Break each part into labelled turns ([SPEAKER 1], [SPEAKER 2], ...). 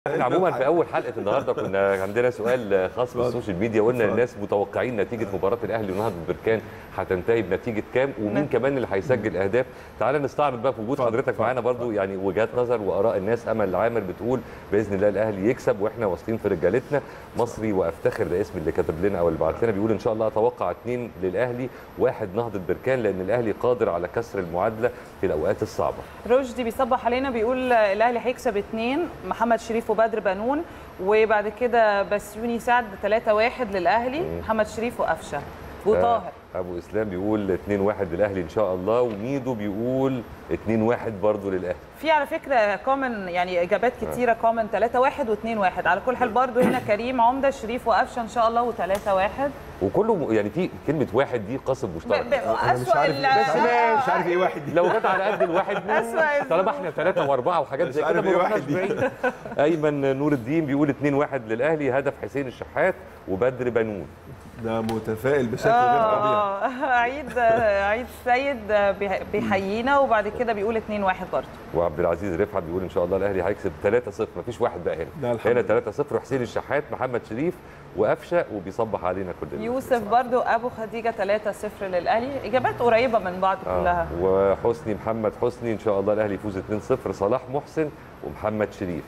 [SPEAKER 1] احنا عموما في اول حلقه النهارده كنا عندنا سؤال خاص بالسوشيال ميديا قلنا
[SPEAKER 2] اتفضل.
[SPEAKER 1] الناس متوقعين نتيجه مباراه الاهلي ونهضه بركان هتنتهي بنتيجه كام ومين كمان اللي هيسجل اهداف تعال نستعرض بقى في وجود
[SPEAKER 2] اتفضل،
[SPEAKER 1] حضرتك
[SPEAKER 2] اتفضل،
[SPEAKER 1] معانا برضو يعني وجهات نظر واراء الناس امل عامر بتقول باذن الله الاهلي يكسب واحنا واثقين في رجالتنا مصري وافتخر ده اسم اللي كتب لنا او اللي بعت لنا بيقول ان شاء الله اتوقع اثنين للاهلي واحد نهضه بركان لان الاهلي قادر على كسر المعادله في الاوقات الصعبه
[SPEAKER 3] رشدي بيصبح علينا بيقول الاهلي هيكسب اثنين محمد شريف وبدر بنون وبعد كده بسيوني سعد 3 1 للاهلي محمد شريف وقفشه وطاهر
[SPEAKER 1] ابو اسلام بيقول 2 1 للاهلي ان شاء الله وميدو بيقول 2 1 برضه للاهلي
[SPEAKER 3] في على فكره كومن يعني اجابات كتيره كومن 3 1 و2 1 على كل حال برضو هنا كريم عمده شريف وقفشه ان شاء الله و3 1
[SPEAKER 1] وكله م- يعني في كلمه واحد دي قاسم مشترك
[SPEAKER 2] انا مش
[SPEAKER 3] اسوء
[SPEAKER 2] عارف
[SPEAKER 3] ال-
[SPEAKER 2] مش عارف ايه واحد دي
[SPEAKER 1] لو جت على قد الواحد
[SPEAKER 3] أسوأ
[SPEAKER 1] طالما احنا ثلاثة وأربعة وحاجات
[SPEAKER 2] مش
[SPEAKER 1] زي
[SPEAKER 2] عارف
[SPEAKER 1] كده
[SPEAKER 2] إيه
[SPEAKER 1] ما
[SPEAKER 2] واحد
[SPEAKER 1] رحناش
[SPEAKER 2] دي.
[SPEAKER 1] بعيد أيمن نور الدين بيقول 2 1 للأهلي هدف حسين الشحات وبدر بنون
[SPEAKER 2] ده متفائل بشكل غير طبيعي
[SPEAKER 3] اه عيد عيد سيد بيح- بيحيينا وبعد كده بيقول 2 1 برضو
[SPEAKER 1] وعبد العزيز رفعت بيقول إن شاء الله الأهلي هيكسب 3 0 مفيش واحد بقى
[SPEAKER 2] لا،
[SPEAKER 1] هنا
[SPEAKER 2] الحمد
[SPEAKER 1] هنا
[SPEAKER 2] لله.
[SPEAKER 1] 3 0 وحسين الشحات محمد شريف وقفشة وبيصبح علينا كلنا
[SPEAKER 3] يوسف برضو ابو خديجه 3 0 للاهلي اجابات قريبه من بعض كلها
[SPEAKER 1] آه. وحسني محمد حسني إن شاء الله الأهلي يفوز 2 0 صلاح محسن ومحمد شريف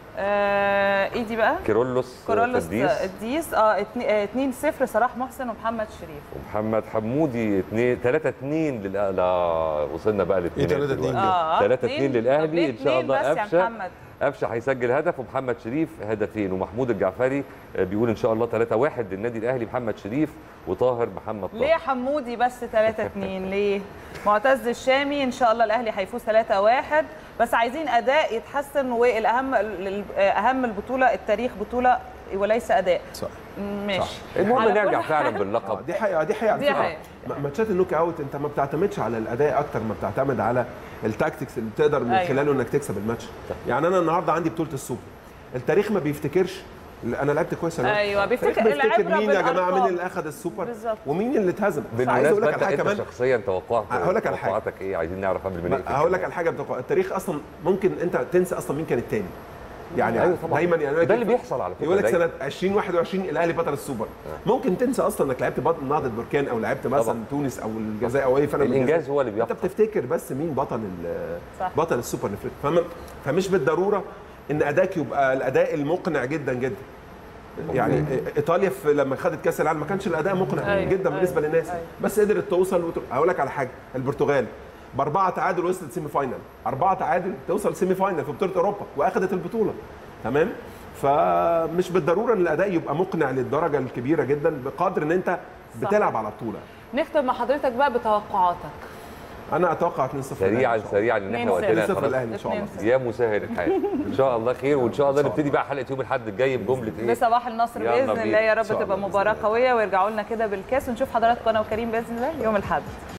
[SPEAKER 3] آه ايه دي بقى
[SPEAKER 1] كيرلس
[SPEAKER 3] كورولوس
[SPEAKER 1] تديس
[SPEAKER 3] الديس اه 2 0 صلاح محسن ومحمد شريف
[SPEAKER 1] ومحمد حمودي 2 3 2 للأ... لا وصلنا بقى ل
[SPEAKER 2] إيه 3 2
[SPEAKER 3] اه
[SPEAKER 1] 3 2 للاهلي ان شاء الله
[SPEAKER 3] بس يا
[SPEAKER 1] قفشه
[SPEAKER 3] محمد
[SPEAKER 1] قفشه هيسجل هدف ومحمد شريف هدفين ومحمود الجعفري آه، بيقول ان شاء الله 3 1 للنادي الاهلي محمد شريف وطاهر محمد
[SPEAKER 3] ليه
[SPEAKER 1] طاهر
[SPEAKER 3] يا حمودي بس 3 2 ليه معتز الشامي ان شاء الله الاهلي هيفوز 3 1 بس عايزين اداء يتحسن والاهم اهم البطوله التاريخ بطوله وليس اداء
[SPEAKER 2] صح
[SPEAKER 3] ماشي
[SPEAKER 1] المهم
[SPEAKER 3] على كل
[SPEAKER 1] نرجع
[SPEAKER 3] حال-
[SPEAKER 1] فعلا
[SPEAKER 2] آه،
[SPEAKER 1] باللقب
[SPEAKER 2] دي حقيقه دي حقيقه على
[SPEAKER 3] دي
[SPEAKER 2] فكرة.
[SPEAKER 3] حقيقة.
[SPEAKER 2] م- ماتشات النوك اوت انت ما بتعتمدش على الاداء اكتر ما بتعتمد على التاكتكس اللي بتقدر من
[SPEAKER 3] أيوة.
[SPEAKER 2] خلاله انك تكسب الماتش يعني انا النهارده عندي بطوله السوبر التاريخ ما بيفتكرش لا، انا لعبت كويس ولا لا؟
[SPEAKER 3] أيوة،
[SPEAKER 2] التاريخ
[SPEAKER 3] بيفتكر-
[SPEAKER 2] بيفتكر
[SPEAKER 3] العبرة
[SPEAKER 2] مين يا جماعه
[SPEAKER 3] بالأرقام.
[SPEAKER 2] مين اللي اخذ السوبر
[SPEAKER 3] بالظبط.
[SPEAKER 2] ومين اللي اتهزم عايز اقول
[SPEAKER 1] بالمناسبه
[SPEAKER 2] لك
[SPEAKER 1] انت,
[SPEAKER 2] على حاجه
[SPEAKER 1] انت
[SPEAKER 2] كمان
[SPEAKER 1] شخصيا توقعت
[SPEAKER 2] هقول لك على حاجة.
[SPEAKER 1] توقعاتك ايه عايزين نعرف قبل ما نقفل
[SPEAKER 2] هقول لك على حاجه بتوقع التاريخ اصلا ممكن انت تنسى اصلا مين كان التاني يعني
[SPEAKER 1] أيوة طبعاً.
[SPEAKER 2] دايما يعني
[SPEAKER 1] ده اللي بيحصل على فكرة
[SPEAKER 2] يقول لك
[SPEAKER 1] دايماً.
[SPEAKER 2] سنه 2021 الاهلي بطل السوبر ممكن تنسى اصلا انك لعبت بط- نهضه بركان او لعبت مثلا
[SPEAKER 1] طبعاً.
[SPEAKER 2] تونس او الجزائر او اي فرق من
[SPEAKER 1] الانجاز
[SPEAKER 2] الجزائر.
[SPEAKER 1] هو اللي
[SPEAKER 2] انت
[SPEAKER 1] بيحصل
[SPEAKER 2] بتفتكر بس مين بطل ال-
[SPEAKER 3] صح.
[SPEAKER 2] بطل السوبر الافريقي فم- فمش بالضروره ان اداك يبقى الاداء المقنع جدا جدا يعني ايطاليا في لما خدت كاس العالم ما كانش الاداء مقنع
[SPEAKER 3] أيوة،
[SPEAKER 2] جدا
[SPEAKER 3] أيوة،
[SPEAKER 2] بالنسبه للناس
[SPEAKER 3] أيوة.
[SPEAKER 2] بس قدرت توصل وتر... هقول لك على حاجه البرتغال باربعه تعادل وصلت سيمي فاينل اربعه تعادل توصل سيمي فاينل في بطوله اوروبا واخذت البطوله تمام فمش بالضروره ان الاداء يبقى مقنع للدرجه الكبيره جدا بقدر ان انت
[SPEAKER 3] صح.
[SPEAKER 2] بتلعب على بطوله
[SPEAKER 3] نختم مع حضرتك بقى بتوقعاتك
[SPEAKER 2] انا اتوقع 2-0
[SPEAKER 1] سريعا سريعا ان احنا
[SPEAKER 3] 2-0.
[SPEAKER 1] وقتنا
[SPEAKER 2] 2-0
[SPEAKER 1] خلاص
[SPEAKER 2] الاهلي ان شاء الله
[SPEAKER 3] 2-0.
[SPEAKER 1] يا مسهل الحال ان شاء الله خير وان شاء الله نبتدي بقى حلقه يوم الاحد الجاي بجمله ايه
[SPEAKER 3] بصباح النصر
[SPEAKER 1] يلا
[SPEAKER 3] باذن
[SPEAKER 1] بينا.
[SPEAKER 3] الله يا
[SPEAKER 2] إن
[SPEAKER 3] رب
[SPEAKER 2] شاء
[SPEAKER 3] تبقى
[SPEAKER 2] الله بإذن
[SPEAKER 3] مباراه
[SPEAKER 2] الله.
[SPEAKER 3] قويه ويرجعوا لنا كده بالكاس ونشوف حضراتكم انا وكريم باذن الله يوم الاحد